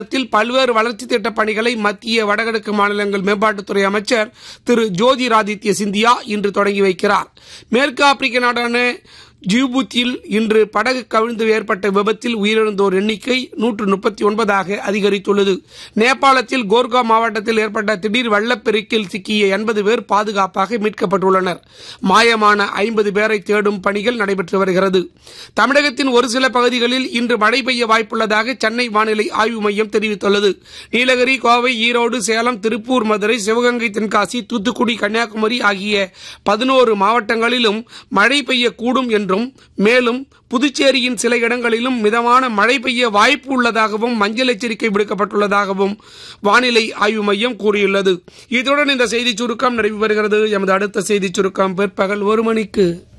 மாநிலத்தில் பல்வேறு வளர்ச்சி திட்ட பணிகளை மத்திய வடகிழக்கு மாநிலங்கள் மேம்பாட்டுத்துறை அமைச்சர் திரு ஜோதிராதித்ய சிந்தியா இன்று தொடங்கி வைக்கிறார் மேற்கு ஆப்பிரிக்க நாடான ஜிபூத்தியில் இன்று படகு கவிழ்ந்து ஏற்பட்ட விபத்தில் உயிரிழந்தோர் எண்ணிக்கை நூற்று முப்பத்தி ஒன்பதாக அதிகரித்துள்ளது நேபாளத்தில் கோர்கா மாவட்டத்தில் ஏற்பட்ட திடீர் வெள்ளப்பெருக்கில் சிக்கிய எண்பது பேர் பாதுகாப்பாக மீட்கப்பட்டுள்ளனர் மாயமான ஐம்பது பேரை தேடும் பணிகள் நடைபெற்று வருகிறது தமிழகத்தின் ஒரு சில பகுதிகளில் இன்று மழை பெய்ய வாய்ப்புள்ளதாக சென்னை வானிலை ஆய்வு மையம் தெரிவித்துள்ளது நீலகிரி கோவை ஈரோடு சேலம் திருப்பூர் மதுரை சிவகங்கை தென்காசி தூத்துக்குடி கன்னியாகுமரி ஆகிய பதினோரு மாவட்டங்களிலும் மழை பெய்யக்கூடும் என்றும் மேலும் புதுச்சேரியின் சில இடங்களிலும் மிதமான மழை பெய்ய வாய்ப்பு உள்ளதாகவும் மஞ்சள் எச்சரிக்கை விடுக்கப்பட்டுள்ளதாகவும் வானிலை ஆய்வு மையம் கூறியுள்ளது இத்துடன் இந்த செய்திச் சுருக்கம் நிறைவு பெறுகிறது எமது அடுத்த செய்திச் சுருக்கம் பிற்பகல் ஒரு மணிக்கு